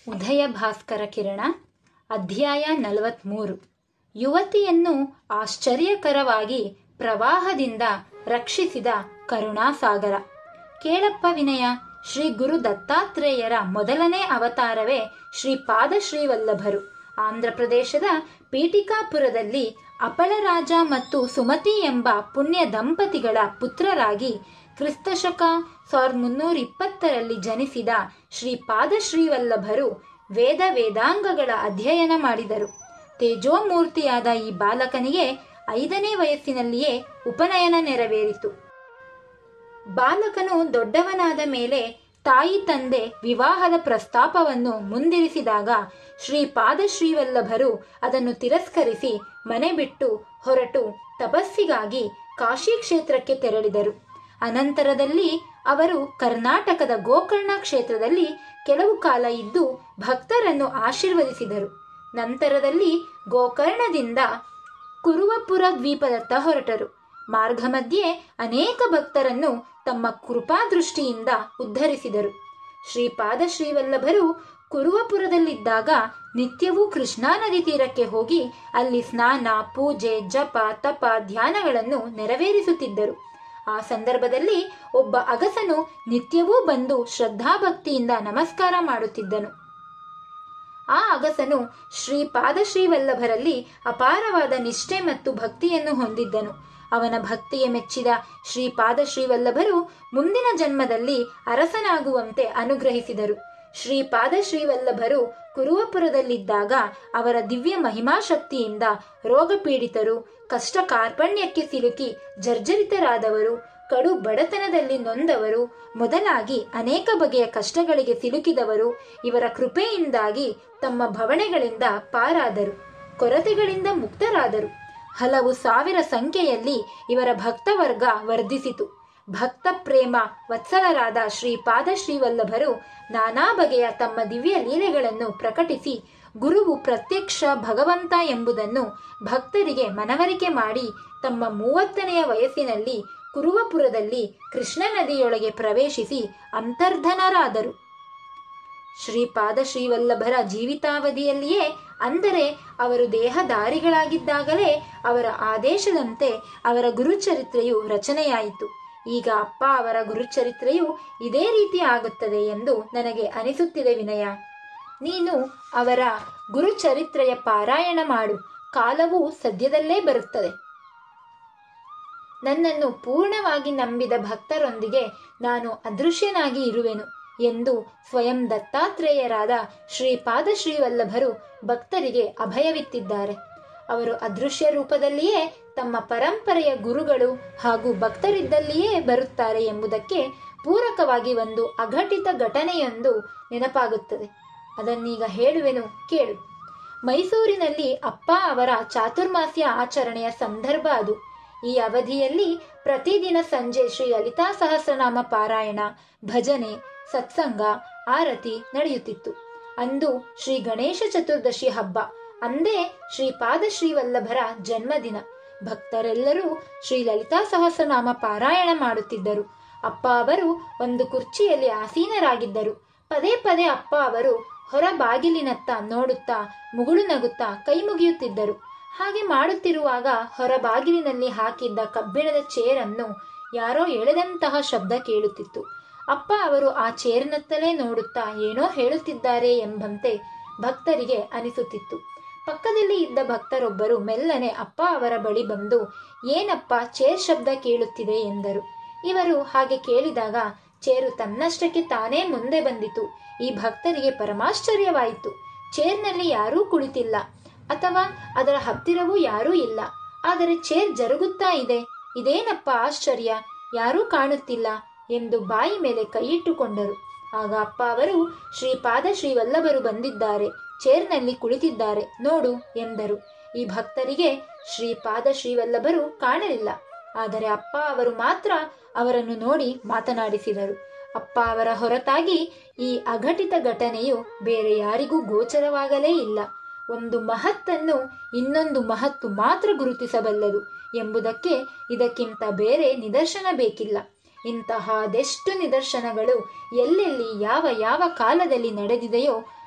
ಉದಯ ಭಾಸ್ಕರ ಕಿರಣ ಅಧ್ಯಾಯ ನಲವತ್ಮೂರು ಯುವತಿಯನ್ನು ಆಶ್ಚರ್ಯಕರವಾಗಿ ಪ್ರವಾಹದಿಂದ ರಕ್ಷಿಸಿದ ಕರುಣಾಸಾಗರ ಕೇಳಪ್ಪ ವಿನಯ ಶ್ರೀ ಗುರು ದತ್ತಾತ್ರೇಯರ ಮೊದಲನೇ ಅವತಾರವೇ ಶ್ರೀಪಾದ ಶ್ರೀವಲ್ಲಭರು ಆಂಧ್ರಪ್ರದೇಶದ ಪೀಠಿಕಾಪುರದಲ್ಲಿ ಅಪಳರಾಜ ಮತ್ತು ಸುಮತಿ ಎಂಬ ಪುಣ್ಯ ದಂಪತಿಗಳ ಪುತ್ರರಾಗಿ ಕ್ರಿಸ್ತಶಕ ಸಾವಿರದ ಮುನ್ನೂರ ಇಪ್ಪತ್ತರಲ್ಲಿ ಜನಿಸಿದ ಶ್ರೀಪಾದ ಶ್ರೀವಲ್ಲಭರು ವೇದ ವೇದಾಂಗಗಳ ಅಧ್ಯಯನ ಮಾಡಿದರು ತೇಜೋಮೂರ್ತಿಯಾದ ಈ ಬಾಲಕನಿಗೆ ಐದನೇ ವಯಸ್ಸಿನಲ್ಲಿಯೇ ಉಪನಯನ ನೆರವೇರಿತು ಬಾಲಕನು ದೊಡ್ಡವನಾದ ಮೇಲೆ ತಾಯಿ ತಂದೆ ವಿವಾಹದ ಪ್ರಸ್ತಾಪವನ್ನು ಮುಂದಿರಿಸಿದಾಗ ಶ್ರೀಪಾದ ಶ್ರೀವಲ್ಲಭರು ಅದನ್ನು ತಿರಸ್ಕರಿಸಿ ಮನೆ ಬಿಟ್ಟು ಹೊರಟು ತಪಸ್ಸಿಗಾಗಿ ಕಾಶಿ ಕ್ಷೇತ್ರಕ್ಕೆ ತೆರಳಿದರು ಅನಂತರದಲ್ಲಿ ಅವರು ಕರ್ನಾಟಕದ ಗೋಕರ್ಣ ಕ್ಷೇತ್ರದಲ್ಲಿ ಕೆಲವು ಕಾಲ ಇದ್ದು ಭಕ್ತರನ್ನು ಆಶೀರ್ವದಿಸಿದರು ನಂತರದಲ್ಲಿ ಗೋಕರ್ಣದಿಂದ ಕುರುವಪುರ ದ್ವೀಪದತ್ತ ಹೊರಟರು ಮಾರ್ಗ ಮಧ್ಯೆ ಅನೇಕ ಭಕ್ತರನ್ನು ತಮ್ಮ ಕೃಪಾದೃಷ್ಟಿಯಿಂದ ಉದ್ಧರಿಸಿದರು ಶ್ರೀಪಾದ ಶ್ರೀವಲ್ಲಭರು ಕುರುವಪುರದಲ್ಲಿದ್ದಾಗ ನಿತ್ಯವೂ ಕೃಷ್ಣಾ ನದಿ ತೀರಕ್ಕೆ ಹೋಗಿ ಅಲ್ಲಿ ಸ್ನಾನ ಪೂಜೆ ಜಪ ತಪ ಧ್ಯಾನಗಳನ್ನು ನೆರವೇರಿಸುತ್ತಿದ್ದರು ಆ ಸಂದರ್ಭದಲ್ಲಿ ಒಬ್ಬ ಅಗಸನು ನಿತ್ಯವೂ ಬಂದು ಶ್ರದ್ಧಾಭಕ್ತಿಯಿಂದ ನಮಸ್ಕಾರ ಮಾಡುತ್ತಿದ್ದನು ಆ ಅಗಸನು ಶ್ರೀಪಾದ ಶ್ರೀವಲ್ಲಭರಲ್ಲಿ ಅಪಾರವಾದ ನಿಷ್ಠೆ ಮತ್ತು ಭಕ್ತಿಯನ್ನು ಹೊಂದಿದ್ದನು ಅವನ ಭಕ್ತಿಗೆ ಮೆಚ್ಚಿದ ಶ್ರೀಪಾದ ಶ್ರೀವಲ್ಲಭರು ಮುಂದಿನ ಜನ್ಮದಲ್ಲಿ ಅರಸನಾಗುವಂತೆ ಅನುಗ್ರಹಿಸಿದರು ಶ್ರೀಪಾದ ಶ್ರೀವಲ್ಲಭರು ಕುರುವಪುರದಲ್ಲಿದ್ದಾಗ ಅವರ ದಿವ್ಯ ಮಹಿಮಾಶಕ್ತಿಯಿಂದ ರೋಗಪೀಡಿತರು ಕಷ್ಟ ಕಾರ್ಪಣ್ಯಕ್ಕೆ ಸಿಲುಕಿ ಜರ್ಜರಿತರಾದವರು ಕಡು ಬಡತನದಲ್ಲಿ ನೊಂದವರು ಮೊದಲಾಗಿ ಅನೇಕ ಬಗೆಯ ಕಷ್ಟಗಳಿಗೆ ಸಿಲುಕಿದವರು ಇವರ ಕೃಪೆಯಿಂದಾಗಿ ತಮ್ಮ ಭವಣೆಗಳಿಂದ ಪಾರಾದರು ಕೊರತೆಗಳಿಂದ ಮುಕ್ತರಾದರು ಹಲವು ಸಾವಿರ ಸಂಖ್ಯೆಯಲ್ಲಿ ಇವರ ಭಕ್ತವರ್ಗ ವರ್ಧಿಸಿತು ಭಕ್ತ ಪ್ರೇಮ ವತ್ಸಲರಾದ ಶ್ರೀಪಾದ ಶ್ರೀವಲ್ಲಭರು ನಾನಾ ಬಗೆಯ ತಮ್ಮ ದಿವ್ಯ ಲೀಲೆಗಳನ್ನು ಪ್ರಕಟಿಸಿ ಗುರುವು ಪ್ರತ್ಯಕ್ಷ ಭಗವಂತ ಎಂಬುದನ್ನು ಭಕ್ತರಿಗೆ ಮನವರಿಕೆ ಮಾಡಿ ತಮ್ಮ ಮೂವತ್ತನೆಯ ವಯಸ್ಸಿನಲ್ಲಿ ಕುರುವಪುರದಲ್ಲಿ ಕೃಷ್ಣ ನದಿಯೊಳಗೆ ಪ್ರವೇಶಿಸಿ ಅಂತರ್ಧನರಾದರು ಶ್ರೀಪಾದ ಶ್ರೀವಲ್ಲಭರ ಜೀವಿತಾವಧಿಯಲ್ಲಿಯೇ ಅಂದರೆ ಅವರು ದೇಹದಾರಿಗಳಾಗಿದ್ದಾಗಲೇ ಅವರ ಆದೇಶದಂತೆ ಅವರ ಗುರುಚರಿತ್ರೆಯು ರಚನೆಯಾಯಿತು ಈಗ ಅಪ್ಪ ಅವರ ಗುರುಚರಿತ್ರೆಯು ಇದೇ ರೀತಿ ಆಗುತ್ತದೆ ಎಂದು ನನಗೆ ಅನಿಸುತ್ತಿದೆ ವಿನಯ ನೀನು ಅವರ ಗುರುಚರಿತ್ರೆಯ ಪಾರಾಯಣ ಮಾಡು ಕಾಲವು ಸದ್ಯದಲ್ಲೇ ಬರುತ್ತದೆ ನನ್ನನ್ನು ಪೂರ್ಣವಾಗಿ ನಂಬಿದ ಭಕ್ತರೊಂದಿಗೆ ನಾನು ಅದೃಶ್ಯನಾಗಿ ಇರುವೆನು ಎಂದು ಸ್ವಯಂ ದತ್ತಾತ್ರೇಯರಾದ ಶ್ರೀಪಾದ ಶ್ರೀವಲ್ಲಭರು ಭಕ್ತರಿಗೆ ಅಭಯವಿತ್ತಿದ್ದಾರೆ ಅವರು ಅದೃಶ್ಯ ರೂಪದಲ್ಲಿಯೇ ತಮ್ಮ ಪರಂಪರೆಯ ಗುರುಗಳು ಹಾಗೂ ಭಕ್ತರಿದ್ದಲ್ಲಿಯೇ ಬರುತ್ತಾರೆ ಎಂಬುದಕ್ಕೆ ಪೂರಕವಾಗಿ ಒಂದು ಅಘಟಿತ ಘಟನೆಯೊಂದು ನೆನಪಾಗುತ್ತದೆ ಅದನ್ನೀಗ ಹೇಳುವೆನು ಕೇಳು ಮೈಸೂರಿನಲ್ಲಿ ಅಪ್ಪ ಅವರ ಚಾತುರ್ಮಾಸ್ಯ ಆಚರಣೆಯ ಸಂದರ್ಭ ಅದು ಈ ಅವಧಿಯಲ್ಲಿ ಪ್ರತಿದಿನ ಸಂಜೆ ಶ್ರೀ ಲಲಿತಾ ಸಹಸ್ರನಾಮ ಪಾರಾಯಣ ಭಜನೆ ಸತ್ಸಂಗ ಆರತಿ ನಡೆಯುತ್ತಿತ್ತು ಅಂದು ಶ್ರೀ ಗಣೇಶ ಚತುರ್ದಶಿ ಹಬ್ಬ ಅಂದೇ ಶ್ರೀಪಾದ ಶ್ರೀವಲ್ಲಭರ ಜನ್ಮದಿನ ಭಕ್ತರೆಲ್ಲರೂ ಶ್ರೀ ಲಲಿತಾ ಸಹಸ್ರನಾಮ ಪಾರಾಯಣ ಮಾಡುತ್ತಿದ್ದರು ಅಪ್ಪ ಅವರು ಒಂದು ಕುರ್ಚಿಯಲ್ಲಿ ಆಸೀನರಾಗಿದ್ದರು ಪದೇ ಪದೇ ಅಪ್ಪ ಅವರು ಹೊರ ಬಾಗಿಲಿನತ್ತ ನೋಡುತ್ತಾ ಮುಗುಳು ನಗುತ್ತಾ ಕೈ ಮುಗಿಯುತ್ತಿದ್ದರು ಹಾಗೆ ಮಾಡುತ್ತಿರುವಾಗ ಹೊರ ಬಾಗಿಲಿನಲ್ಲಿ ಹಾಕಿದ್ದ ಕಬ್ಬಿಣದ ಚೇರನ್ನು ಯಾರೋ ಎಳೆದಂತಹ ಶಬ್ದ ಕೇಳುತ್ತಿತ್ತು ಅಪ್ಪ ಅವರು ಆ ಚೇರಿನತ್ತಲೇ ನೋಡುತ್ತಾ ಏನೋ ಹೇಳುತ್ತಿದ್ದಾರೆ ಎಂಬಂತೆ ಭಕ್ತರಿಗೆ ಅನಿಸುತ್ತಿತ್ತು ಪಕ್ಕದಲ್ಲಿ ಇದ್ದ ಭಕ್ತರೊಬ್ಬರು ಮೆಲ್ಲನೆ ಅಪ್ಪ ಅವರ ಬಳಿ ಬಂದು ಏನಪ್ಪ ಚೇರ್ ಶಬ್ದ ಕೇಳುತ್ತಿದೆ ಎಂದರು ಇವರು ಹಾಗೆ ಕೇಳಿದಾಗ ಚೇರು ತನ್ನಷ್ಟಕ್ಕೆ ತಾನೇ ಮುಂದೆ ಬಂದಿತು ಈ ಭಕ್ತರಿಗೆ ಪರಮಾಶ್ಚರ್ಯವಾಯಿತು ಚೇರ್ನಲ್ಲಿ ಯಾರೂ ಕುಳಿತಿಲ್ಲ ಅಥವಾ ಅದರ ಹತ್ತಿರವೂ ಯಾರೂ ಇಲ್ಲ ಆದರೆ ಚೇರ್ ಜರುಗುತ್ತಾ ಇದೆ ಇದೇನಪ್ಪ ಆಶ್ಚರ್ಯ ಯಾರೂ ಕಾಣುತ್ತಿಲ್ಲ ಎಂದು ಬಾಯಿ ಮೇಲೆ ಕೈಯಿಟ್ಟುಕೊಂಡರು ಆಗ ಅಪ್ಪ ಅವರು ಶ್ರೀಪಾದ ಶ್ರೀವಲ್ಲಭರು ಬಂದಿದ್ದಾರೆ ಚೇರ್ನಲ್ಲಿ ಕುಳಿತಿದ್ದಾರೆ ನೋಡು ಎಂದರು ಈ ಭಕ್ತರಿಗೆ ಶ್ರೀಪಾದ ಶ್ರೀವಲ್ಲಭರು ಕಾಣಲಿಲ್ಲ ಆದರೆ ಅಪ್ಪ ಅವರು ಮಾತ್ರ ಅವರನ್ನು ನೋಡಿ ಮಾತನಾಡಿಸಿದರು ಅಪ್ಪ ಅವರ ಹೊರತಾಗಿ ಈ ಅಘಟಿತ ಘಟನೆಯು ಬೇರೆ ಯಾರಿಗೂ ಗೋಚರವಾಗಲೇ ಇಲ್ಲ ಒಂದು ಮಹತ್ತನ್ನು ಇನ್ನೊಂದು ಮಹತ್ತು ಮಾತ್ರ ಗುರುತಿಸಬಲ್ಲದು ಎಂಬುದಕ್ಕೆ ಇದಕ್ಕಿಂತ ಬೇರೆ ನಿದರ್ಶನ ಬೇಕಿಲ್ಲ ಇಂತಹ ಅದೆಷ್ಟು ನಿದರ್ಶನಗಳು ಎಲ್ಲೆಲ್ಲಿ ಯಾವ ಯಾವ ಕಾಲದಲ್ಲಿ ನಡೆದಿದೆಯೋ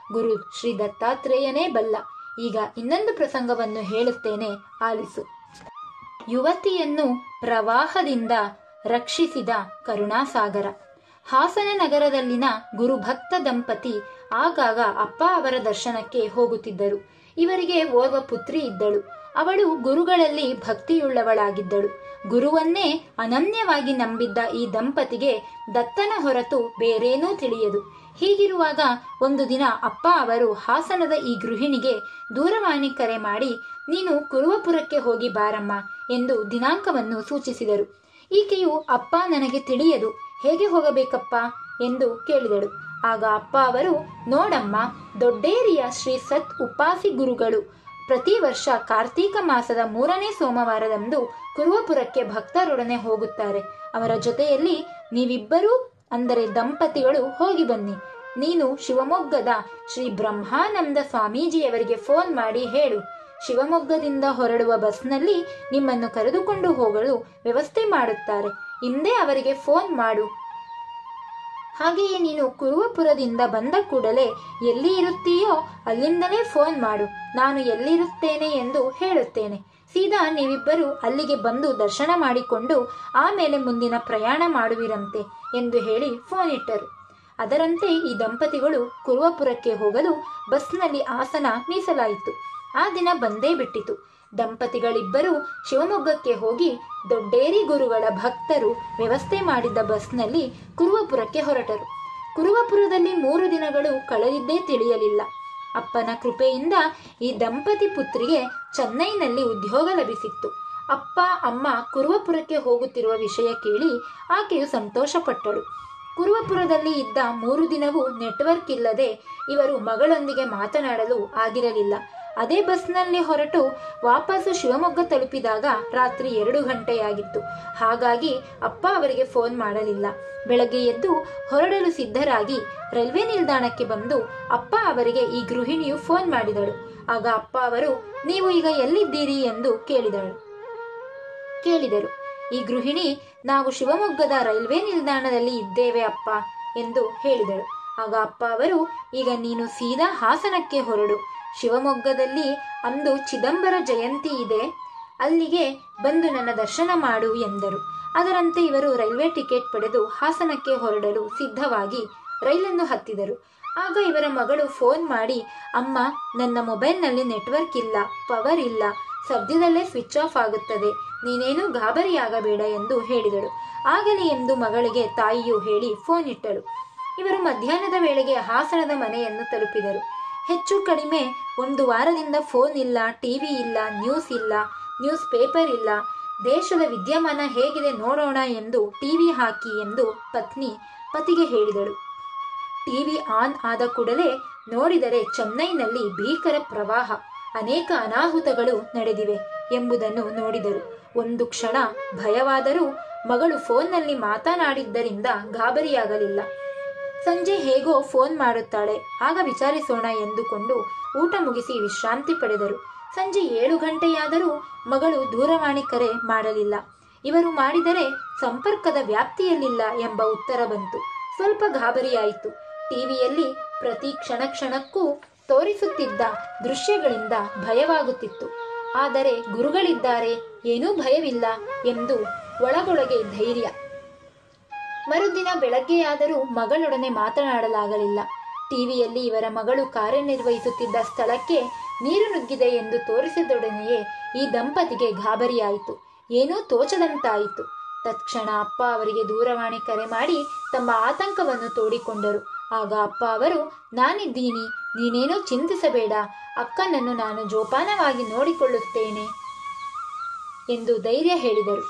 ಗುರು ಶ್ರೀ ದತ್ತಾತ್ರೇಯನೇ ಬಲ್ಲ ಈಗ ಇನ್ನೊಂದು ಪ್ರಸಂಗವನ್ನು ಹೇಳುತ್ತೇನೆ ಆಲಿಸು ಯುವತಿಯನ್ನು ಪ್ರವಾಹದಿಂದ ರಕ್ಷಿಸಿದ ಕರುಣಾಸಾಗರ ಹಾಸನ ನಗರದಲ್ಲಿನ ಗುರುಭಕ್ತ ದಂಪತಿ ಆಗಾಗ ಅಪ್ಪ ಅವರ ದರ್ಶನಕ್ಕೆ ಹೋಗುತ್ತಿದ್ದರು ಇವರಿಗೆ ಓರ್ವ ಪುತ್ರಿ ಇದ್ದಳು ಅವಳು ಗುರುಗಳಲ್ಲಿ ಭಕ್ತಿಯುಳ್ಳವಳಾಗಿದ್ದಳು ಗುರುವನ್ನೇ ಅನನ್ಯವಾಗಿ ನಂಬಿದ್ದ ಈ ದಂಪತಿಗೆ ದತ್ತನ ಹೊರತು ಬೇರೇನೂ ತಿಳಿಯದು ಹೀಗಿರುವಾಗ ಒಂದು ದಿನ ಅಪ್ಪ ಅವರು ಹಾಸನದ ಈ ಗೃಹಿಣಿಗೆ ದೂರವಾಣಿ ಕರೆ ಮಾಡಿ ನೀನು ಕುರುವಪುರಕ್ಕೆ ಹೋಗಿ ಬಾರಮ್ಮ ಎಂದು ದಿನಾಂಕವನ್ನು ಸೂಚಿಸಿದರು ಈಕೆಯು ಅಪ್ಪ ನನಗೆ ತಿಳಿಯದು ಹೇಗೆ ಹೋಗಬೇಕಪ್ಪ ಎಂದು ಕೇಳಿದಳು ಆಗ ಅಪ್ಪ ಅವರು ನೋಡಮ್ಮ ದೊಡ್ಡೇರಿಯ ಶ್ರೀ ಸತ್ ಉಪಾಸಿ ಗುರುಗಳು ಪ್ರತಿ ವರ್ಷ ಕಾರ್ತೀಕ ಮಾಸದ ಮೂರನೇ ಸೋಮವಾರದಂದು ಕುರುವಪುರಕ್ಕೆ ಭಕ್ತರೊಡನೆ ಹೋಗುತ್ತಾರೆ ಅವರ ಜೊತೆಯಲ್ಲಿ ನೀವಿಬ್ಬರೂ ಅಂದರೆ ದಂಪತಿಗಳು ಹೋಗಿ ಬನ್ನಿ ನೀನು ಶಿವಮೊಗ್ಗದ ಶ್ರೀ ಬ್ರಹ್ಮಾನಂದ ಸ್ವಾಮೀಜಿಯವರಿಗೆ ಫೋನ್ ಮಾಡಿ ಹೇಳು ಶಿವಮೊಗ್ಗದಿಂದ ಹೊರಡುವ ಬಸ್ನಲ್ಲಿ ನಿಮ್ಮನ್ನು ಕರೆದುಕೊಂಡು ಹೋಗಲು ವ್ಯವಸ್ಥೆ ಮಾಡುತ್ತಾರೆ ಹಿಂದೆ ಅವರಿಗೆ ಫೋನ್ ಮಾಡು ಹಾಗೆಯೇ ನೀನು ಕುರುವಪುರದಿಂದ ಬಂದ ಕೂಡಲೇ ಎಲ್ಲಿ ಇರುತ್ತೀಯೋ ಅಲ್ಲಿಂದಲೇ ಫೋನ್ ಮಾಡು ನಾನು ಎಲ್ಲಿರುತ್ತೇನೆ ಎಂದು ಹೇಳುತ್ತೇನೆ ಸೀದಾ ನೀವಿಬ್ಬರು ಅಲ್ಲಿಗೆ ಬಂದು ದರ್ಶನ ಮಾಡಿಕೊಂಡು ಆಮೇಲೆ ಮುಂದಿನ ಪ್ರಯಾಣ ಮಾಡುವಿರಂತೆ ಎಂದು ಹೇಳಿ ಫೋನ್ ಇಟ್ಟರು ಅದರಂತೆ ಈ ದಂಪತಿಗಳು ಕುರುವಪುರಕ್ಕೆ ಹೋಗಲು ಬಸ್ನಲ್ಲಿ ಆಸನ ಮೀಸಲಾಯಿತು ಆ ದಿನ ಬಂದೇ ಬಿಟ್ಟಿತು ದಂಪತಿಗಳಿಬ್ಬರು ಶಿವಮೊಗ್ಗಕ್ಕೆ ಹೋಗಿ ದೊಡ್ಡೇರಿ ಗುರುಗಳ ಭಕ್ತರು ವ್ಯವಸ್ಥೆ ಮಾಡಿದ್ದ ಬಸ್ನಲ್ಲಿ ಕುರುವಪುರಕ್ಕೆ ಹೊರಟರು ಕುರುವಪುರದಲ್ಲಿ ಮೂರು ದಿನಗಳು ಕಳೆದಿದ್ದೇ ತಿಳಿಯಲಿಲ್ಲ ಅಪ್ಪನ ಕೃಪೆಯಿಂದ ಈ ದಂಪತಿ ಪುತ್ರಿಗೆ ಚೆನ್ನೈನಲ್ಲಿ ಉದ್ಯೋಗ ಲಭಿಸಿತ್ತು ಅಪ್ಪ ಅಮ್ಮ ಕುರುವಪುರಕ್ಕೆ ಹೋಗುತ್ತಿರುವ ವಿಷಯ ಕೇಳಿ ಆಕೆಯು ಸಂತೋಷಪಟ್ಟಳು ಕುರುವಪುರದಲ್ಲಿ ಇದ್ದ ಮೂರು ದಿನವೂ ನೆಟ್ವರ್ಕ್ ಇಲ್ಲದೆ ಇವರು ಮಗಳೊಂದಿಗೆ ಮಾತನಾಡಲು ಆಗಿರಲಿಲ್ಲ ಅದೇ ಬಸ್ನಲ್ಲಿ ಹೊರಟು ವಾಪಸ್ಸು ಶಿವಮೊಗ್ಗ ತಲುಪಿದಾಗ ರಾತ್ರಿ ಎರಡು ಗಂಟೆಯಾಗಿತ್ತು ಹಾಗಾಗಿ ಅಪ್ಪ ಅವರಿಗೆ ಫೋನ್ ಮಾಡಲಿಲ್ಲ ಬೆಳಗ್ಗೆ ಎದ್ದು ಹೊರಡಲು ಸಿದ್ಧರಾಗಿ ರೈಲ್ವೆ ನಿಲ್ದಾಣಕ್ಕೆ ಬಂದು ಅಪ್ಪ ಅವರಿಗೆ ಈ ಗೃಹಿಣಿಯು ಫೋನ್ ಮಾಡಿದಳು ಆಗ ಅಪ್ಪ ಅವರು ನೀವು ಈಗ ಎಲ್ಲಿದ್ದೀರಿ ಎಂದು ಕೇಳಿದಳು ಕೇಳಿದರು ಈ ಗೃಹಿಣಿ ನಾವು ಶಿವಮೊಗ್ಗದ ರೈಲ್ವೆ ನಿಲ್ದಾಣದಲ್ಲಿ ಇದ್ದೇವೆ ಅಪ್ಪ ಎಂದು ಹೇಳಿದಳು ಆಗ ಅಪ್ಪ ಅವರು ಈಗ ನೀನು ಸೀದಾ ಹಾಸನಕ್ಕೆ ಹೊರಡು ಶಿವಮೊಗ್ಗದಲ್ಲಿ ಅಂದು ಚಿದಂಬರ ಜಯಂತಿ ಇದೆ ಅಲ್ಲಿಗೆ ಬಂದು ನನ್ನ ದರ್ಶನ ಮಾಡು ಎಂದರು ಅದರಂತೆ ಇವರು ರೈಲ್ವೆ ಟಿಕೆಟ್ ಪಡೆದು ಹಾಸನಕ್ಕೆ ಹೊರಡಲು ಸಿದ್ಧವಾಗಿ ರೈಲನ್ನು ಹತ್ತಿದರು ಆಗ ಇವರ ಮಗಳು ಫೋನ್ ಮಾಡಿ ಅಮ್ಮ ನನ್ನ ಮೊಬೈಲ್ನಲ್ಲಿ ನೆಟ್ವರ್ಕ್ ಇಲ್ಲ ಪವರ್ ಇಲ್ಲ ಸದ್ಯದಲ್ಲೇ ಸ್ವಿಚ್ ಆಫ್ ಆಗುತ್ತದೆ ನೀನೇನು ಗಾಬರಿಯಾಗಬೇಡ ಎಂದು ಹೇಳಿದಳು ಆಗಲಿ ಎಂದು ಮಗಳಿಗೆ ತಾಯಿಯು ಹೇಳಿ ಫೋನ್ ಇಟ್ಟಳು ಇವರು ಮಧ್ಯಾಹ್ನದ ವೇಳೆಗೆ ಹಾಸನದ ಮನೆಯನ್ನು ತಲುಪಿದರು ಹೆಚ್ಚು ಕಡಿಮೆ ಒಂದು ವಾರದಿಂದ ಫೋನ್ ಇಲ್ಲ ಟಿವಿ ಇಲ್ಲ ನ್ಯೂಸ್ ಇಲ್ಲ ನ್ಯೂಸ್ ಪೇಪರ್ ಇಲ್ಲ ದೇಶದ ವಿದ್ಯಮಾನ ಹೇಗಿದೆ ನೋಡೋಣ ಎಂದು ಟಿವಿ ಹಾಕಿ ಎಂದು ಪತ್ನಿ ಪತಿಗೆ ಹೇಳಿದಳು ಟಿವಿ ಆನ್ ಆದ ಕೂಡಲೇ ನೋಡಿದರೆ ಚೆನ್ನೈನಲ್ಲಿ ಭೀಕರ ಪ್ರವಾಹ ಅನೇಕ ಅನಾಹುತಗಳು ನಡೆದಿವೆ ಎಂಬುದನ್ನು ನೋಡಿದರು ಒಂದು ಕ್ಷಣ ಭಯವಾದರೂ ಮಗಳು ಫೋನ್ನಲ್ಲಿ ಮಾತನಾಡಿದ್ದರಿಂದ ಗಾಬರಿಯಾಗಲಿಲ್ಲ ಸಂಜೆ ಹೇಗೋ ಫೋನ್ ಮಾಡುತ್ತಾಳೆ ಆಗ ವಿಚಾರಿಸೋಣ ಎಂದುಕೊಂಡು ಊಟ ಮುಗಿಸಿ ವಿಶ್ರಾಂತಿ ಪಡೆದರು ಸಂಜೆ ಏಳು ಗಂಟೆಯಾದರೂ ಮಗಳು ದೂರವಾಣಿ ಕರೆ ಮಾಡಲಿಲ್ಲ ಇವರು ಮಾಡಿದರೆ ಸಂಪರ್ಕದ ವ್ಯಾಪ್ತಿಯಲ್ಲಿಲ್ಲ ಎಂಬ ಉತ್ತರ ಬಂತು ಸ್ವಲ್ಪ ಗಾಬರಿಯಾಯಿತು ಟಿವಿಯಲ್ಲಿ ಪ್ರತಿ ಕ್ಷಣ ಕ್ಷಣಕ್ಕೂ ತೋರಿಸುತ್ತಿದ್ದ ದೃಶ್ಯಗಳಿಂದ ಭಯವಾಗುತ್ತಿತ್ತು ಆದರೆ ಗುರುಗಳಿದ್ದಾರೆ ಏನೂ ಭಯವಿಲ್ಲ ಎಂದು ಒಳಗೊಳಗೆ ಧೈರ್ಯ ಮರುದಿನ ಬೆಳಗ್ಗೆಯಾದರೂ ಮಗಳೊಡನೆ ಮಾತನಾಡಲಾಗಲಿಲ್ಲ ಟಿವಿಯಲ್ಲಿ ಇವರ ಮಗಳು ಕಾರ್ಯನಿರ್ವಹಿಸುತ್ತಿದ್ದ ಸ್ಥಳಕ್ಕೆ ನೀರು ನುಗ್ಗಿದೆ ಎಂದು ತೋರಿಸಿದೊಡನೆಯೇ ಈ ದಂಪತಿಗೆ ಗಾಬರಿಯಾಯಿತು ಏನೂ ತೋಚದಂತಾಯಿತು ತತ್ಕ್ಷಣ ಅಪ್ಪ ಅವರಿಗೆ ದೂರವಾಣಿ ಕರೆ ಮಾಡಿ ತಮ್ಮ ಆತಂಕವನ್ನು ತೋಡಿಕೊಂಡರು ಆಗ ಅಪ್ಪ ಅವರು ನಾನಿದ್ದೀನಿ ನೀನೇನೂ ಚಿಂತಿಸಬೇಡ ಅಕ್ಕನನ್ನು ನಾನು ಜೋಪಾನವಾಗಿ ನೋಡಿಕೊಳ್ಳುತ್ತೇನೆ ಎಂದು ಧೈರ್ಯ ಹೇಳಿದರು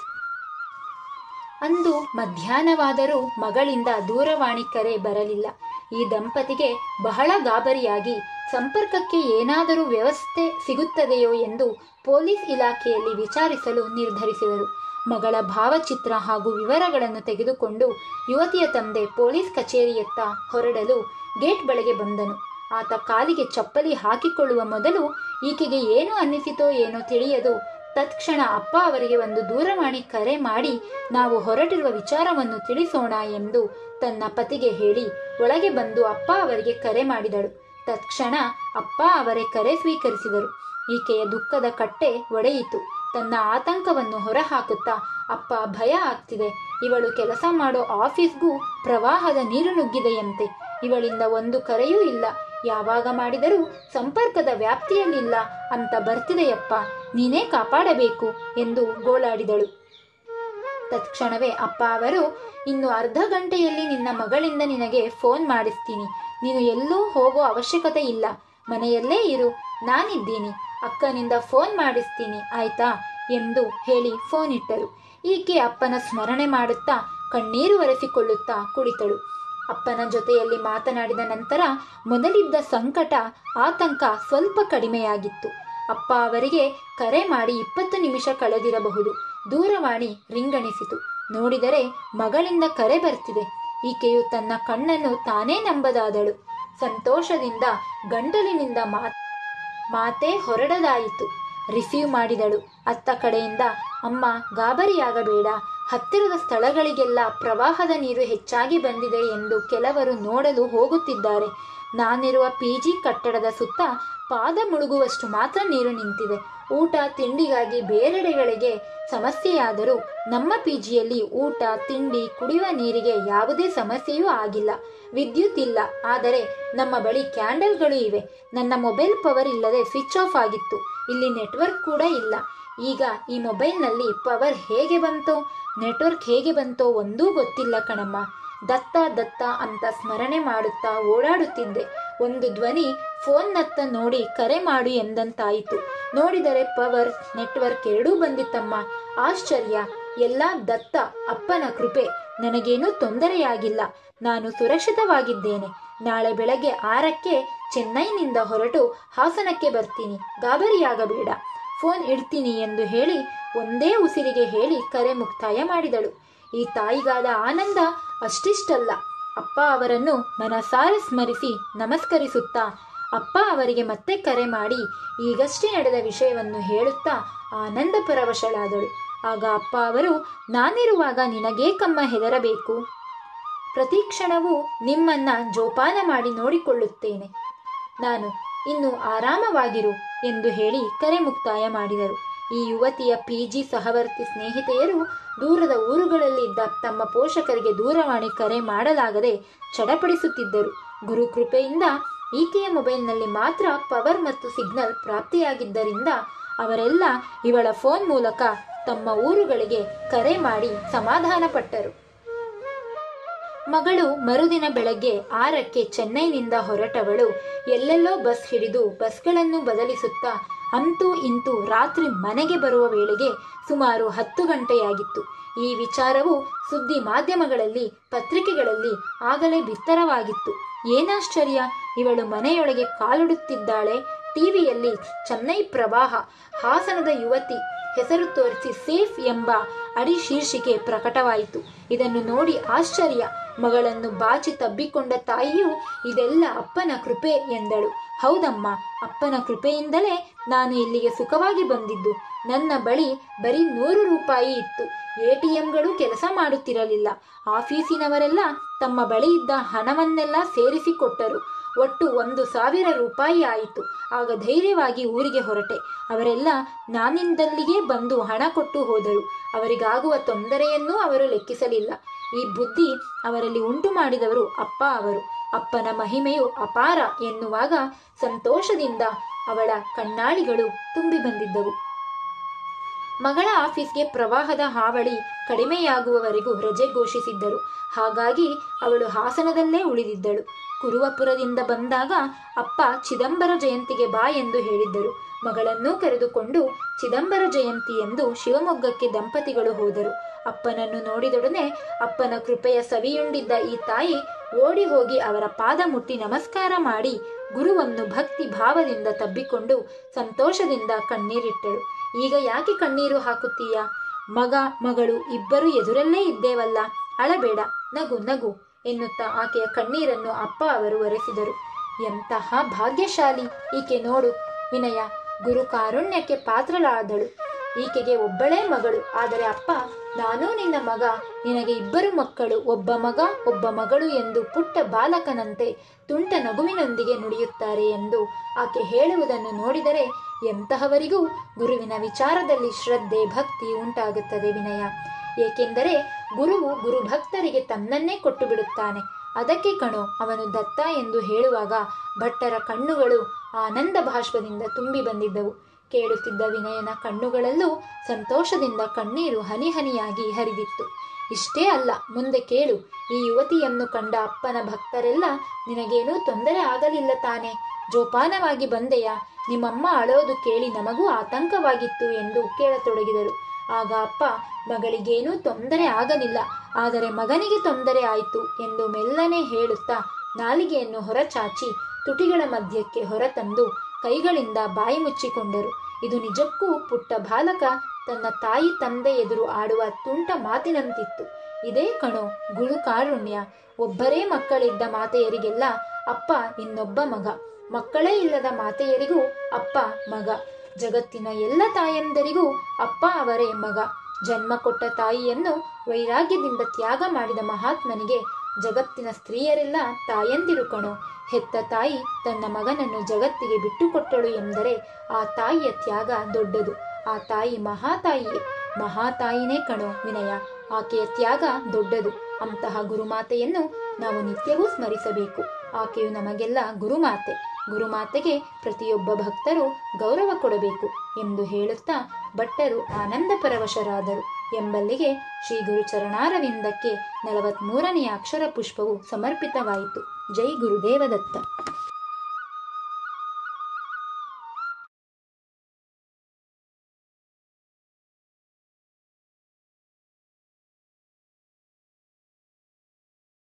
ಅಂದು ಮಧ್ಯಾಹ್ನವಾದರೂ ಮಗಳಿಂದ ದೂರವಾಣಿ ಕರೆ ಬರಲಿಲ್ಲ ಈ ದಂಪತಿಗೆ ಬಹಳ ಗಾಬರಿಯಾಗಿ ಸಂಪರ್ಕಕ್ಕೆ ಏನಾದರೂ ವ್ಯವಸ್ಥೆ ಸಿಗುತ್ತದೆಯೋ ಎಂದು ಪೊಲೀಸ್ ಇಲಾಖೆಯಲ್ಲಿ ವಿಚಾರಿಸಲು ನಿರ್ಧರಿಸಿದರು ಮಗಳ ಭಾವಚಿತ್ರ ಹಾಗೂ ವಿವರಗಳನ್ನು ತೆಗೆದುಕೊಂಡು ಯುವತಿಯ ತಂದೆ ಪೊಲೀಸ್ ಕಚೇರಿಯತ್ತ ಹೊರಡಲು ಗೇಟ್ ಬಳಿಗೆ ಬಂದನು ಆತ ಕಾಲಿಗೆ ಚಪ್ಪಲಿ ಹಾಕಿಕೊಳ್ಳುವ ಮೊದಲು ಈಕೆಗೆ ಏನು ಅನ್ನಿಸಿತೋ ಏನೋ ತಿಳಿಯದು ತತ್ಕ್ಷಣ ಅಪ್ಪ ಅವರಿಗೆ ಒಂದು ದೂರವಾಣಿ ಕರೆ ಮಾಡಿ ನಾವು ಹೊರಟಿರುವ ವಿಚಾರವನ್ನು ತಿಳಿಸೋಣ ಎಂದು ತನ್ನ ಪತಿಗೆ ಹೇಳಿ ಒಳಗೆ ಬಂದು ಅಪ್ಪ ಅವರಿಗೆ ಕರೆ ಮಾಡಿದಳು ತತ್ಕ್ಷಣ ಅಪ್ಪ ಅವರೇ ಕರೆ ಸ್ವೀಕರಿಸಿದರು ಈಕೆಯ ದುಃಖದ ಕಟ್ಟೆ ಒಡೆಯಿತು ತನ್ನ ಆತಂಕವನ್ನು ಹೊರಹಾಕುತ್ತಾ ಅಪ್ಪ ಭಯ ಆಗ್ತಿದೆ ಇವಳು ಕೆಲಸ ಮಾಡೋ ಆಫೀಸ್ಗೂ ಪ್ರವಾಹದ ನೀರು ನುಗ್ಗಿದೆಯಂತೆ ಇವಳಿಂದ ಒಂದು ಕರೆಯೂ ಇಲ್ಲ ಯಾವಾಗ ಮಾಡಿದರೂ ಸಂಪರ್ಕದ ವ್ಯಾಪ್ತಿಯಲ್ಲಿಲ್ಲ ಅಂತ ಬರ್ತಿದೆಯಪ್ಪ ನೀನೇ ಕಾಪಾಡಬೇಕು ಎಂದು ಗೋಳಾಡಿದಳು ತತ್ಕ್ಷಣವೇ ಅಪ್ಪ ಅವರು ಇನ್ನು ಅರ್ಧ ಗಂಟೆಯಲ್ಲಿ ನಿನ್ನ ಮಗಳಿಂದ ನಿನಗೆ ಫೋನ್ ಮಾಡಿಸ್ತೀನಿ ನೀನು ಎಲ್ಲೂ ಹೋಗೋ ಅವಶ್ಯಕತೆ ಇಲ್ಲ ಮನೆಯಲ್ಲೇ ಇರು ನಾನಿದ್ದೀನಿ ಅಕ್ಕನಿಂದ ಫೋನ್ ಮಾಡಿಸ್ತೀನಿ ಆಯ್ತಾ ಎಂದು ಹೇಳಿ ಫೋನ್ ಇಟ್ಟರು ಈಕೆ ಅಪ್ಪನ ಸ್ಮರಣೆ ಮಾಡುತ್ತಾ ಕಣ್ಣೀರು ಒರೆಸಿಕೊಳ್ಳುತ್ತಾ ಕುಳಿತಳು ಅಪ್ಪನ ಜೊತೆಯಲ್ಲಿ ಮಾತನಾಡಿದ ನಂತರ ಮೊದಲಿದ್ದ ಸಂಕಟ ಆತಂಕ ಸ್ವಲ್ಪ ಕಡಿಮೆಯಾಗಿತ್ತು ಅಪ್ಪ ಅವರಿಗೆ ಕರೆ ಮಾಡಿ ಇಪ್ಪತ್ತು ನಿಮಿಷ ಕಳೆದಿರಬಹುದು ದೂರವಾಣಿ ರಿಂಗಣಿಸಿತು ನೋಡಿದರೆ ಮಗಳಿಂದ ಕರೆ ಬರ್ತಿದೆ ಈಕೆಯು ತನ್ನ ಕಣ್ಣನ್ನು ತಾನೇ ನಂಬದಾದಳು ಸಂತೋಷದಿಂದ ಗಂಟಲಿನಿಂದ ಮಾತ್ ಮಾತೇ ಹೊರಡದಾಯಿತು ರಿಸೀವ್ ಮಾಡಿದಳು ಅತ್ತ ಕಡೆಯಿಂದ ಅಮ್ಮ ಗಾಬರಿಯಾಗಬೇಡ ಹತ್ತಿರದ ಸ್ಥಳಗಳಿಗೆಲ್ಲ ಪ್ರವಾಹದ ನೀರು ಹೆಚ್ಚಾಗಿ ಬಂದಿದೆ ಎಂದು ಕೆಲವರು ನೋಡಲು ಹೋಗುತ್ತಿದ್ದಾರೆ ನಾನಿರುವ ಪಿ ಜಿ ಕಟ್ಟಡದ ಸುತ್ತ ಪಾದ ಮುಳುಗುವಷ್ಟು ಮಾತ್ರ ನೀರು ನಿಂತಿದೆ ಊಟ ತಿಂಡಿಗಾಗಿ ಬೇರೆಡೆಗಳಿಗೆ ಸಮಸ್ಯೆಯಾದರೂ ನಮ್ಮ ಪಿ ಜಿಯಲ್ಲಿ ಊಟ ತಿಂಡಿ ಕುಡಿಯುವ ನೀರಿಗೆ ಯಾವುದೇ ಸಮಸ್ಯೆಯೂ ಆಗಿಲ್ಲ ವಿದ್ಯುತ್ ಇಲ್ಲ ಆದರೆ ನಮ್ಮ ಬಳಿ ಕ್ಯಾಂಡಲ್ಗಳು ಇವೆ ನನ್ನ ಮೊಬೈಲ್ ಪವರ್ ಇಲ್ಲದೆ ಸ್ವಿಚ್ ಆಫ್ ಆಗಿತ್ತು ಇಲ್ಲಿ ನೆಟ್ವರ್ಕ್ ಕೂಡ ಇಲ್ಲ ಈಗ ಈ ಮೊಬೈಲ್ನಲ್ಲಿ ಪವರ್ ಹೇಗೆ ಬಂತೋ ನೆಟ್ವರ್ಕ್ ಹೇಗೆ ಬಂತೋ ಒಂದೂ ಗೊತ್ತಿಲ್ಲ ಕಣಮ್ಮ ದತ್ತ ದತ್ತ ಅಂತ ಸ್ಮರಣೆ ಮಾಡುತ್ತಾ ಓಡಾಡುತ್ತಿದ್ದೆ ಒಂದು ಧ್ವನಿ ಫೋನ್ನತ್ತ ನೋಡಿ ಕರೆ ಮಾಡು ಎಂದಂತಾಯಿತು ನೋಡಿದರೆ ಪವರ್ ನೆಟ್ವರ್ಕ್ ಎರಡೂ ಬಂದಿತ್ತಮ್ಮ ಆಶ್ಚರ್ಯ ಎಲ್ಲ ದತ್ತ ಅಪ್ಪನ ಕೃಪೆ ನನಗೇನೂ ತೊಂದರೆಯಾಗಿಲ್ಲ ನಾನು ಸುರಕ್ಷಿತವಾಗಿದ್ದೇನೆ ನಾಳೆ ಬೆಳಗ್ಗೆ ಆರಕ್ಕೆ ಚೆನ್ನೈನಿಂದ ಹೊರಟು ಹಾಸನಕ್ಕೆ ಬರ್ತೀನಿ ಗಾಬರಿಯಾಗಬೇಡ ಫೋನ್ ಇಡ್ತೀನಿ ಎಂದು ಹೇಳಿ ಒಂದೇ ಉಸಿರಿಗೆ ಹೇಳಿ ಕರೆ ಮುಕ್ತಾಯ ಮಾಡಿದಳು ಈ ತಾಯಿಗಾದ ಆನಂದ ಅಷ್ಟಿಷ್ಟಲ್ಲ ಅಪ್ಪ ಅವರನ್ನು ಮನಸಾರೆ ಸ್ಮರಿಸಿ ನಮಸ್ಕರಿಸುತ್ತಾ ಅಪ್ಪ ಅವರಿಗೆ ಮತ್ತೆ ಕರೆ ಮಾಡಿ ಈಗಷ್ಟೇ ನಡೆದ ವಿಷಯವನ್ನು ಹೇಳುತ್ತಾ ಆನಂದ ಪರವಶಳಾದಳು ಆಗ ಅಪ್ಪ ಅವರು ನಾನಿರುವಾಗ ನಿನಗೇಕಮ್ಮ ಹೆದರಬೇಕು ಪ್ರತಿ ಕ್ಷಣವೂ ನಿಮ್ಮನ್ನ ಜೋಪಾನ ಮಾಡಿ ನೋಡಿಕೊಳ್ಳುತ್ತೇನೆ ನಾನು ಇನ್ನು ಆರಾಮವಾಗಿರು ಎಂದು ಹೇಳಿ ಕರೆ ಮುಕ್ತಾಯ ಮಾಡಿದರು ಈ ಯುವತಿಯ ಪಿ ಜಿ ಸಹವರ್ತಿ ಸ್ನೇಹಿತೆಯರು ದೂರದ ಊರುಗಳಲ್ಲಿದ್ದ ತಮ್ಮ ಪೋಷಕರಿಗೆ ದೂರವಾಣಿ ಕರೆ ಮಾಡಲಾಗದೆ ಚಡಪಡಿಸುತ್ತಿದ್ದರು ಗುರುಕೃಪೆಯಿಂದ ಈಕೆಯ ಮೊಬೈಲ್ನಲ್ಲಿ ಮಾತ್ರ ಪವರ್ ಮತ್ತು ಸಿಗ್ನಲ್ ಪ್ರಾಪ್ತಿಯಾಗಿದ್ದರಿಂದ ಅವರೆಲ್ಲ ಇವಳ ಫೋನ್ ಮೂಲಕ ತಮ್ಮ ಊರುಗಳಿಗೆ ಕರೆ ಮಾಡಿ ಸಮಾಧಾನಪಟ್ಟರು ಮಗಳು ಮರುದಿನ ಬೆಳಗ್ಗೆ ಆರಕ್ಕೆ ಚೆನ್ನೈನಿಂದ ಹೊರಟವಳು ಎಲ್ಲೆಲ್ಲೋ ಬಸ್ ಹಿಡಿದು ಬಸ್ಗಳನ್ನು ಬದಲಿಸುತ್ತಾ ಅಂತೂ ಇಂತೂ ರಾತ್ರಿ ಮನೆಗೆ ಬರುವ ವೇಳೆಗೆ ಸುಮಾರು ಹತ್ತು ಗಂಟೆಯಾಗಿತ್ತು ಈ ವಿಚಾರವು ಸುದ್ದಿ ಮಾಧ್ಯಮಗಳಲ್ಲಿ ಪತ್ರಿಕೆಗಳಲ್ಲಿ ಆಗಲೇ ಬಿತ್ತರವಾಗಿತ್ತು ಏನಾಶ್ಚರ್ಯ ಇವಳು ಮನೆಯೊಳಗೆ ಕಾಲಿಡುತ್ತಿದ್ದಾಳೆ ಟಿವಿಯಲ್ಲಿ ಚೆನ್ನೈ ಪ್ರವಾಹ ಹಾಸನದ ಯುವತಿ ಹೆಸರು ತೋರಿಸಿ ಸೇಫ್ ಎಂಬ ಅಡಿ ಶೀರ್ಷಿಕೆ ಪ್ರಕಟವಾಯಿತು ಇದನ್ನು ನೋಡಿ ಆಶ್ಚರ್ಯ ಮಗಳನ್ನು ಬಾಚಿ ತಬ್ಬಿಕೊಂಡ ತಾಯಿಯು ಇದೆಲ್ಲ ಅಪ್ಪನ ಕೃಪೆ ಎಂದಳು ಹೌದಮ್ಮ ಅಪ್ಪನ ಕೃಪೆಯಿಂದಲೇ ನಾನು ಇಲ್ಲಿಗೆ ಸುಖವಾಗಿ ಬಂದಿದ್ದು ನನ್ನ ಬಳಿ ಬರೀ ನೂರು ರೂಪಾಯಿ ಇತ್ತು ಎಟಿಎಂಗಳು ಕೆಲಸ ಮಾಡುತ್ತಿರಲಿಲ್ಲ ಆಫೀಸಿನವರೆಲ್ಲ ತಮ್ಮ ಬಳಿ ಇದ್ದ ಹಣವನ್ನೆಲ್ಲ ಸೇರಿಸಿಕೊಟ್ಟರು ಒಟ್ಟು ಒಂದು ಸಾವಿರ ರೂಪಾಯಿ ಆಯಿತು ಆಗ ಧೈರ್ಯವಾಗಿ ಊರಿಗೆ ಹೊರಟೆ ಅವರೆಲ್ಲ ನಾನಿಂದಲ್ಲಿಗೆ ಬಂದು ಹಣ ಕೊಟ್ಟು ಹೋದರು ಅವರಿಗಾಗುವ ತೊಂದರೆಯನ್ನೂ ಅವರು ಲೆಕ್ಕಿಸಲಿಲ್ಲ ಈ ಬುದ್ಧಿ ಅವರಲ್ಲಿ ಉಂಟು ಮಾಡಿದವರು ಅಪ್ಪ ಅವರು ಅಪ್ಪನ ಮಹಿಮೆಯು ಅಪಾರ ಎನ್ನುವಾಗ ಸಂತೋಷದಿಂದ ಅವಳ ಕಣ್ಣಾಳಿಗಳು ತುಂಬಿ ಬಂದಿದ್ದವು ಮಗಳ ಆಫೀಸ್ಗೆ ಪ್ರವಾಹದ ಹಾವಳಿ ಕಡಿಮೆಯಾಗುವವರೆಗೂ ರಜೆ ಘೋಷಿಸಿದ್ದರು ಹಾಗಾಗಿ ಅವಳು ಹಾಸನದಲ್ಲೇ ಉಳಿದಿದ್ದಳು ಕುರುವಪುರದಿಂದ ಬಂದಾಗ ಅಪ್ಪ ಚಿದಂಬರ ಜಯಂತಿಗೆ ಬಾ ಎಂದು ಹೇಳಿದ್ದರು ಮಗಳನ್ನೂ ಕರೆದುಕೊಂಡು ಚಿದಂಬರ ಜಯಂತಿ ಎಂದು ಶಿವಮೊಗ್ಗಕ್ಕೆ ದಂಪತಿಗಳು ಹೋದರು ಅಪ್ಪನನ್ನು ನೋಡಿದೊಡನೆ ಅಪ್ಪನ ಕೃಪೆಯ ಸವಿಯುಂಡಿದ್ದ ಈ ತಾಯಿ ಓಡಿ ಹೋಗಿ ಅವರ ಪಾದ ಮುಟ್ಟಿ ನಮಸ್ಕಾರ ಮಾಡಿ ಗುರುವನ್ನು ಭಕ್ತಿ ಭಾವದಿಂದ ತಬ್ಬಿಕೊಂಡು ಸಂತೋಷದಿಂದ ಕಣ್ಣೀರಿಟ್ಟಳು ಈಗ ಯಾಕೆ ಕಣ್ಣೀರು ಹಾಕುತ್ತೀಯಾ ಮಗ ಮಗಳು ಇಬ್ಬರು ಎದುರಲ್ಲೇ ಇದ್ದೇವಲ್ಲ ಅಳಬೇಡ ನಗು ನಗು ಎನ್ನುತ್ತಾ ಆಕೆಯ ಕಣ್ಣೀರನ್ನು ಅಪ್ಪ ಅವರು ಒರೆಸಿದರು ಎಂತಹ ಭಾಗ್ಯಶಾಲಿ ಈಕೆ ನೋಡು ವಿನಯ ಗುರು ಕಾರುಣ್ಯಕ್ಕೆ ಪಾತ್ರಳಾದಳು ಈಕೆಗೆ ಒಬ್ಬಳೇ ಮಗಳು ಆದರೆ ಅಪ್ಪ ನಾನು ನಿನ್ನ ಮಗ ನಿನಗೆ ಇಬ್ಬರು ಮಕ್ಕಳು ಒಬ್ಬ ಮಗ ಒಬ್ಬ ಮಗಳು ಎಂದು ಪುಟ್ಟ ಬಾಲಕನಂತೆ ತುಂಟ ನಗುವಿನೊಂದಿಗೆ ನುಡಿಯುತ್ತಾರೆ ಎಂದು ಆಕೆ ಹೇಳುವುದನ್ನು ನೋಡಿದರೆ ಎಂತಹವರಿಗೂ ಗುರುವಿನ ವಿಚಾರದಲ್ಲಿ ಶ್ರದ್ಧೆ ಭಕ್ತಿ ಉಂಟಾಗುತ್ತದೆ ವಿನಯ ಏಕೆಂದರೆ ಗುರುವು ಗುರುಭಕ್ತರಿಗೆ ತನ್ನನ್ನೇ ಕೊಟ್ಟು ಬಿಡುತ್ತಾನೆ ಅದಕ್ಕೆ ಕಣೋ ಅವನು ದತ್ತ ಎಂದು ಹೇಳುವಾಗ ಭಟ್ಟರ ಕಣ್ಣುಗಳು ಆನಂದ ಭಾಷ್ಪದಿಂದ ತುಂಬಿ ಬಂದಿದ್ದವು ಕೇಳುತ್ತಿದ್ದ ವಿನಯನ ಕಣ್ಣುಗಳಲ್ಲೂ ಸಂತೋಷದಿಂದ ಕಣ್ಣೀರು ಹನಿ ಹನಿಯಾಗಿ ಹರಿದಿತ್ತು ಇಷ್ಟೇ ಅಲ್ಲ ಮುಂದೆ ಕೇಳು ಈ ಯುವತಿಯನ್ನು ಕಂಡ ಅಪ್ಪನ ಭಕ್ತರೆಲ್ಲ ನಿನಗೇನೂ ತೊಂದರೆ ಆಗಲಿಲ್ಲ ತಾನೆ ಜೋಪಾನವಾಗಿ ಬಂದೆಯಾ ನಿಮ್ಮಮ್ಮ ಅಳೋದು ಕೇಳಿ ನಮಗೂ ಆತಂಕವಾಗಿತ್ತು ಎಂದು ಕೇಳತೊಡಗಿದರು ಆಗ ಅಪ್ಪ ಮಗಳಿಗೇನೂ ತೊಂದರೆ ಆಗಲಿಲ್ಲ ಆದರೆ ಮಗನಿಗೆ ತೊಂದರೆ ಆಯಿತು ಎಂದು ಮೆಲ್ಲನೆ ಹೇಳುತ್ತಾ ನಾಲಿಗೆಯನ್ನು ಹೊರಚಾಚಿ ತುಟಿಗಳ ಮಧ್ಯಕ್ಕೆ ಹೊರತಂದು ಕೈಗಳಿಂದ ಬಾಯಿ ಮುಚ್ಚಿಕೊಂಡರು ಇದು ನಿಜಕ್ಕೂ ಪುಟ್ಟ ಬಾಲಕ ತನ್ನ ತಾಯಿ ತಂದೆ ಎದುರು ಆಡುವ ತುಂಟ ಮಾತಿನಂತಿತ್ತು ಇದೇ ಕಣೋ ಗುರು ಕಾರುಣ್ಯ ಒಬ್ಬರೇ ಮಕ್ಕಳಿದ್ದ ಮಾತೆಯರಿಗೆಲ್ಲ ಅಪ್ಪ ಇನ್ನೊಬ್ಬ ಮಗ ಮಕ್ಕಳೇ ಇಲ್ಲದ ಮಾತೆಯರಿಗೂ ಅಪ್ಪ ಮಗ ಜಗತ್ತಿನ ಎಲ್ಲ ತಾಯಂದರಿಗೂ ಅಪ್ಪ ಅವರೇ ಮಗ ಜನ್ಮ ಕೊಟ್ಟ ತಾಯಿಯನ್ನು ವೈರಾಗ್ಯದಿಂದ ತ್ಯಾಗ ಮಾಡಿದ ಮಹಾತ್ಮನಿಗೆ ಜಗತ್ತಿನ ಸ್ತ್ರೀಯರೆಲ್ಲ ತಾಯಂದಿರು ಕಣೋ ಹೆತ್ತ ತಾಯಿ ತನ್ನ ಮಗನನ್ನು ಜಗತ್ತಿಗೆ ಬಿಟ್ಟುಕೊಟ್ಟಳು ಎಂದರೆ ಆ ತಾಯಿಯ ತ್ಯಾಗ ದೊಡ್ಡದು ಆ ತಾಯಿ ಮಹಾತಾಯಿಯೇ ಮಹಾತಾಯಿನೇ ಕಣೋ ವಿನಯ ಆಕೆಯ ತ್ಯಾಗ ದೊಡ್ಡದು ಅಂತಹ ಗುರುಮಾತೆಯನ್ನು ನಾವು ನಿತ್ಯವೂ ಸ್ಮರಿಸಬೇಕು ಆಕೆಯು ನಮಗೆಲ್ಲ ಗುರುಮಾತೆ ಗುರುಮಾತೆಗೆ ಪ್ರತಿಯೊಬ್ಬ ಭಕ್ತರು ಗೌರವ ಕೊಡಬೇಕು ಎಂದು ಹೇಳುತ್ತಾ ಭಟ್ಟರು ಆನಂದ ಪರವಶರಾದರು ಎಂಬಲ್ಲಿಗೆ ಶ್ರೀ ಗುರು ಚರಣಾರವಿಂದಕ್ಕೆ ನಲವತ್ಮೂರನೆಯ ಅಕ್ಷರ ಪುಷ್ಪವು ಸಮರ್ಪಿತವಾಯಿತು ಜೈ ಗುರುದೇವದತ್ತ